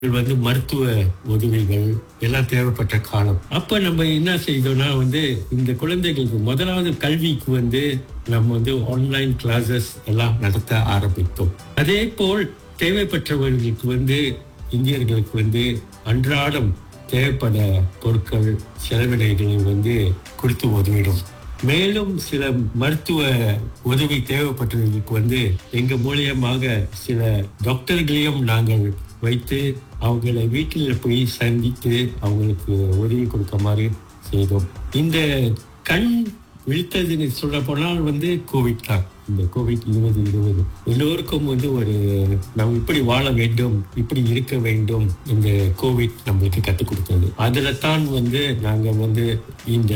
வந்து மருத்துவ உதவிகள் எல்லாம் தேவைப்பட்ட காலம் அப்ப நம்ம என்ன செய்தோம்னா வந்து இந்த குழந்தைகளுக்கு முதலாவது கல்விக்கு வந்து நம்ம வந்து ஆன்லைன் கிளாஸஸ் எல்லாம் நடத்த ஆரம்பித்தோம் அதே போல் தேவைப்பட்டவர்களுக்கு வந்து இந்தியர்களுக்கு வந்து அன்றாடம் தேவைப்பட பொருட்கள் செலவினைகளை வந்து கொடுத்து உதவிடும் மேலும் சில மருத்துவ உதவி தேவைப்பட்டவர்களுக்கு வந்து எங்க மூலியமாக சில டாக்டர்களையும் நாங்கள் வைத்து அவங்களை வீட்டில் போய் சந்தித்து அவங்களுக்கு உதவி கொடுக்குமாறு செய்தோம் இந்த கண் விழித்ததுன்னு சொல்ல போனால் வந்து கோவிட் தான் இந்த கோவிட் இருபது இருபது எல்லோருக்கும் வந்து ஒரு நம்ம இப்படி வாழ வேண்டும் இப்படி இருக்க வேண்டும் இந்த கோவிட் நம்மளுக்கு கற்றுக் கொடுத்தது அதுல தான் வந்து நாங்க வந்து இந்த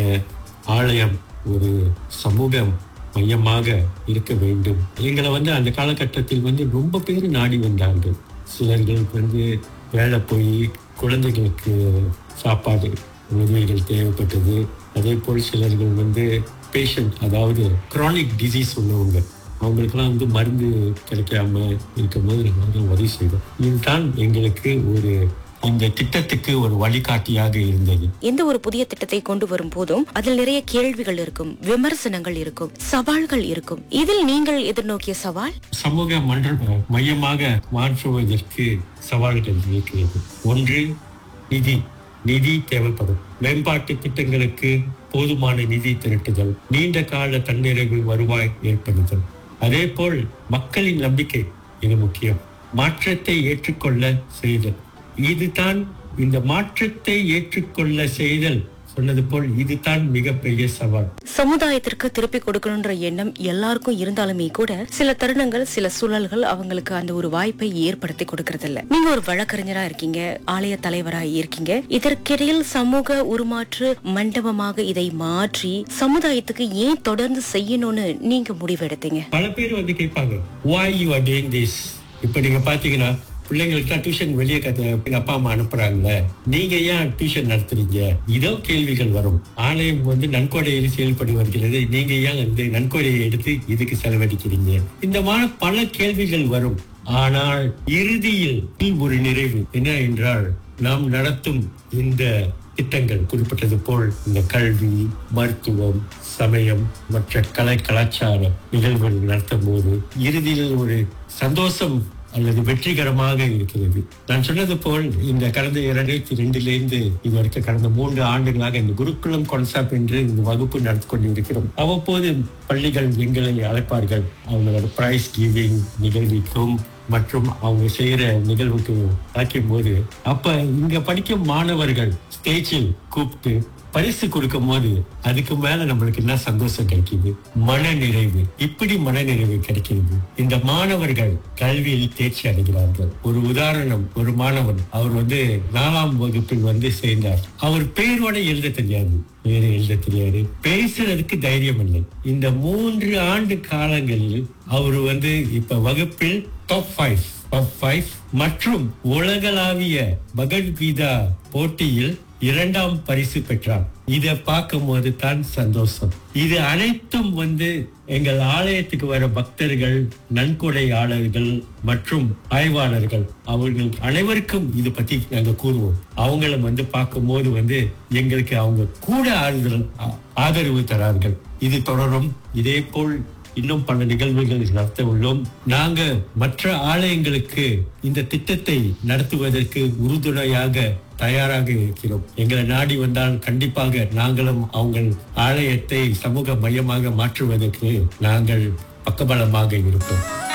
ஆலயம் ஒரு சமூக மையமாக இருக்க வேண்டும் எங்களை வந்து அந்த காலகட்டத்தில் வந்து ரொம்ப பேர் நாடி வந்தார்கள் சிலர்களுக்கு வந்து வேலை போய் குழந்தைகளுக்கு சாப்பாடு உதவிகள் தேவைப்பட்டது அதே போல் சிலர்கள் வந்து பேஷண்ட் அதாவது குரானிக் டிசீஸ் உள்ளவங்க அவங்களுக்கெல்லாம் வந்து மருந்து கிடைக்காம இருக்கும்போது நாங்கள் உதவி செய்தோம் இதுதான் எங்களுக்கு ஒரு இந்த திட்டத்துக்கு ஒரு வழிகாட்டியாக இருந்தது எந்த ஒரு புதிய திட்டத்தை கொண்டு வரும் போதும் அதில் நிறைய கேள்விகள் இருக்கும் விமர்சனங்கள் இருக்கும் சவால்கள் இருக்கும் இதில் நீங்கள் எதிர்நோக்கிய சவால் சமூக மன்ற மையமாக மாற்றுவதற்கு சவால்கள் இருக்கிறது ஒன்று நிதி நிதி தேவைப்படும் மேம்பாட்டு திட்டங்களுக்கு போதுமான நிதி திரட்டுதல் நீண்ட கால தன்னிறைவு வருவாய் ஏற்படுதல் அதே போல் மக்களின் நம்பிக்கை இது முக்கியம் மாற்றத்தை ஏற்றுக்கொள்ள செய்தல் இதுதான் இந்த மாற்றத்தை ஏற்றுக்கொள்ள செய்தல் சொன்னது போல் இதுதான் மிகப்பெரிய சவால் சமுதாயத்திற்கு திருப்பி கொடுக்கணுன்ற எண்ணம் எல்லாருக்கும் இருந்தாலுமே கூட சில தருணங்கள் சில சூழல்கள் அவங்களுக்கு அந்த ஒரு வாய்ப்பை ஏற்படுத்தி கொடுக்கறது இல்ல நீங்க ஒரு வழக்கறிஞரா இருக்கீங்க ஆலய தலைவரா இருக்கீங்க இதற்கிடையில் சமூக உருமாற்று மண்டபமாக இதை மாற்றி சமுதாயத்துக்கு ஏன் தொடர்ந்து செய்யணும்னு நீங்க முடிவெடுத்தீங்க பல பேர் வந்து கேட்பாங்க why you are doing this இப்ப நீங்க பாத்தீங்கன்னா பிள்ளைங்களுக்கு டியூஷன் வெளியே கத்த எங்க அப்பா அம்மா அனுப்புறாங்கல்ல நீங்க ஏன் டியூஷன் நடத்துறீங்க இதோ கேள்விகள் வரும் ஆலயம் வந்து நன்கொடையில் செயல்பட்டு வருகிறது நீங்க ஏன் வந்து நன்கொடையை எடுத்து இதுக்கு செலவழிக்கிறீங்க இந்த மாதிரி பல கேள்விகள் வரும் ஆனால் இறுதியில் ஒரு நிறைவு என்ன என்றால் நாம் நடத்தும் இந்த திட்டங்கள் குறிப்பிட்டது போல் இந்த கல்வி மருத்துவம் சமயம் மற்ற கலை கலாச்சார நிகழ்வுகள் நடத்தும் போது இறுதியில் ஒரு சந்தோஷம் அல்லது வெற்றிகரமாக இருக்கிறது நான் சொன்னது போல் இந்த கடந்த இரண்டாயிரத்தி ரெண்டிலிருந்து இது வரைக்கும் கடந்த மூன்று ஆண்டுகளாக இந்த குருகுலம் கான்செப்ட் என்று இந்த வகுப்பு நடத்தி கொண்டு இருக்கிறோம் அவ்வப்போது பள்ளிகள் எங்களை அழைப்பார்கள் அவங்களோட பிரைஸ் கிவிங் நிகழ்விக்கும் மற்றும் அவங்க செய்யற நிகழ்வுக்கு அழைக்கும் போது அப்ப இங்க படிக்கும் மாணவர்கள் ஸ்டேஜில் கூப்பிட்டு பரிசு கொடுக்கும் போது அதுக்கு மேல நம்மளுக்கு என்ன சந்தோஷம் கிடைக்குது மன நிறைவு இப்படி மன நிறைவு கிடைக்கிறது இந்த மாணவர்கள் கல்வியில் தேர்ச்சி அடைகிறார்கள் ஒரு உதாரணம் ஒரு மாணவன் அவர் வந்து நாலாம் வகுப்பில் வந்து சேர்ந்தார் அவர் பேரோட எழுத தெரியாது பேரு எழுத தெரியாது பேசுறதுக்கு தைரியம் இல்லை இந்த மூன்று ஆண்டு காலங்களில் அவர் வந்து இப்ப வகுப்பில் டாப் ஃபைவ் டாப் ஃபைவ் மற்றும் உலகளாவிய பகவத்கீதா போட்டியில் இரண்டாம் பரிசு பெற்றார் இதை பார்க்கும்போது தான் சந்தோஷம் இது அனைத்தும் வந்து எங்கள் ஆலயத்துக்கு வர பக்தர்கள் நன்கொடையாளர்கள் மற்றும் ஆய்வாளர்கள் அவர்கள் அனைவருக்கும் இது பத்தி நாங்க கூறுவோம் அவங்கள வந்து பார்க்கும்போது வந்து எங்களுக்கு அவங்க கூட ஆறுதல் ஆ- ஆதரவு தரார்கள் இது தொடரும் இதே போல் இன்னும் பல நிகழ்வுகள் நடத்த உள்ளோம் நாங்க மற்ற ஆலயங்களுக்கு இந்த திட்டத்தை நடத்துவதற்கு உறுதுணையாக தயாராக இருக்கிறோம் எங்களை நாடி வந்தால் கண்டிப்பாக நாங்களும் அவங்க ஆலயத்தை சமூக மையமாக மாற்றுவதற்கு நாங்கள் பக்கபலமாக இருப்போம்